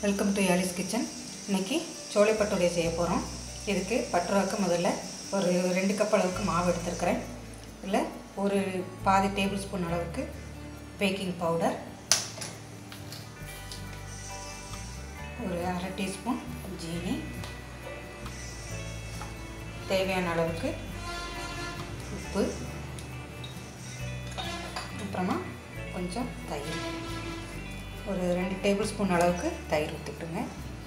welcome to யாலிஸ் kitchen இன்னைக்கு சோளை பட்டோடைய செய்ய போகிறோம் இதுக்கு பட்டுருவாக்கு முதல்ல ஒரு ரெண்டு கப் அளவுக்கு மாவு எடுத்துருக்கிறேன் இதில் ஒரு பாதி டேபிள் ஸ்பூன் அளவுக்கு பேக்கிங் பவுடர் ஒரு அரை டீஸ்பூன் ஜீனி தேவையான அளவுக்கு உப்பு அப்புறமா கொஞ்சம் தயிர் ஒரு ரெண்டு டேபிள் ஸ்பூன் அளவுக்கு தயிர் ஊற்றிட்டுங்க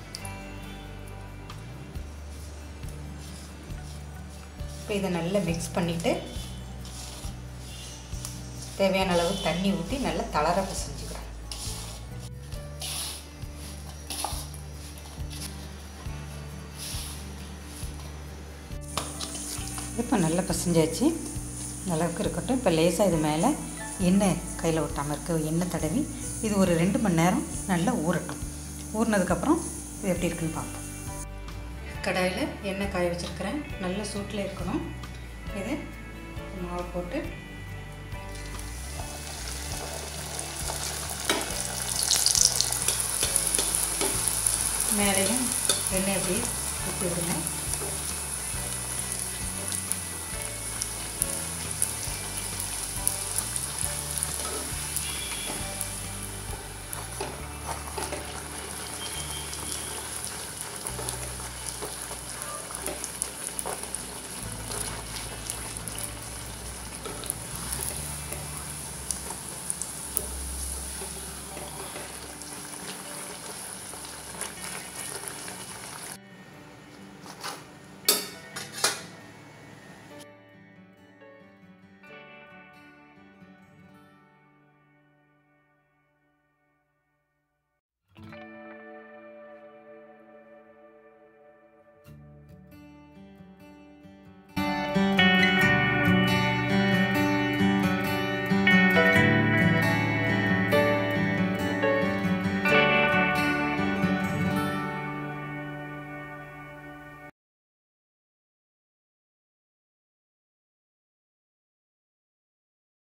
இப்போ இதை நல்லா மிக்ஸ் பண்ணிவிட்டு தேவையான அளவு தண்ணி ஊற்றி நல்லா தளர பிசைஞ்சுக்கிறேன் இப்போ நல்லா பிசைஞ்சாச்சு இந்த அளவுக்கு இருக்கட்டும் இப்போ லேசாக இது மேலே எண்ணெய் கையில் ஒட்டாமல் இருக்க எண்ணெய் தடவி இது ஒரு ரெண்டு மணி நேரம் நல்லா ஊறட்டும் ஊறினதுக்கப்புறம் இது எப்படி இருக்குன்னு பார்ப்போம் கடாயில் எண்ணெய் காய வச்சுருக்கிறேன் நல்ல சூட்டில் இருக்கணும் இது மாவு போட்டு மேலேயும் எண்ணெய் அப்படியே ஊற்றி விடுங்க